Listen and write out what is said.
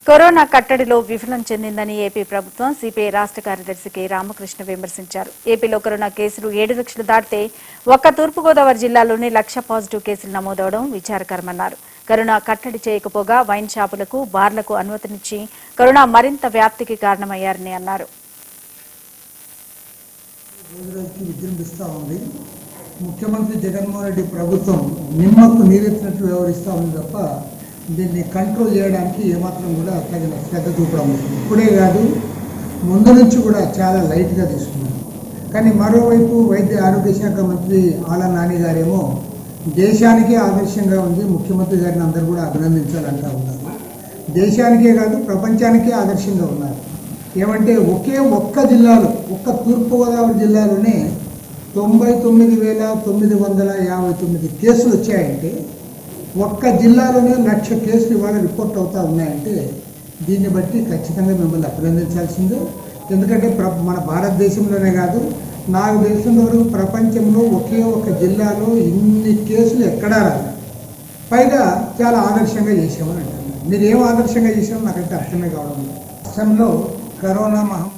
corona కట్టడిలో విఫలం చెందిందని AP ప్రభుత్వం సిపిఐ రాష్ట్ర కార్యదర్శి కె రామకృష్ణ విమర్శించారు ఏపీలో కరోనా కేసులు ఏడు లక్షలు దాటితే ఒక్క తూర్పుగోదావరి జిల్లాలోనే లక్ష పాజిటివ్ కేసులు నమోదవడం విచారకరమన్నారు కరోనా కట్టడి చేయకపోగా వైన్ షాపులకు బార్లకు అనుమతినిచ్చి కరోనా మరింత వ్యాప్తికి కారణమయ్యారని అన్నారు రోజు రోజుకి విజృంభిస్తూ ఉంది ముఖ్యమంత్రి జగన్మోహన్ రెడ్డి ప్రభుత్వం నిమ్మకు నీరెత్తినట్టు వ్యవహరిస్తూ ఉంది తప్ప దీన్ని కంట్రోల్ చేయడానికి ఏమాత్రం కూడా తగిన శ్రద్ధ చూపడం లేదు ఇప్పుడే కాదు ముందు నుంచి కూడా చాలా లైట్గా తీసుకున్నాం కానీ మరోవైపు వైద్య ఆరోగ్య శాఖ మంత్రి ఆల నాని గారేమో దేశానికే ఆదర్శంగా ఉంది ముఖ్యమంత్రి గారిని అందరూ కూడా అభినందించాలంటా ఉన్నారు దేశానికే కాదు ప్రపంచానికే ఆదర్శంగా ఉన్నారు ఏమంటే ఒకే ఒక్క జిల్లాలో ఒక్క తూర్పుగోదావరి జిల్లాలోనే తొంభై తొమ్మిది వేల తొమ్మిది వందల యాభై తొమ్మిది కేసులు వచ్చాయంటే ఒక్క జిల్లాలోనే లక్ష కేసులు ఇవాళ రిపోర్ట్ అవుతా ఉన్నాయంటే దీన్ని బట్టి ఖచ్చితంగా మిమ్మల్ని అభినందించాల్సిందే ఎందుకంటే ప్ర మన భారతదేశంలోనే కాదు నాకు తెలిసిన వరకు ప్రపంచంలో ఒకే ఒక జిల్లాలో ఇన్ని కేసులు ఎక్కడా రాదు పైగా చాలా ఆదర్శంగా చేసామని అంటున్నారు మీరు ఏం ఆదర్శంగా చేసామో నాకైతే అర్థమే కావడం లేదు రాష్ట్రంలో కరోనా మహమ్మారి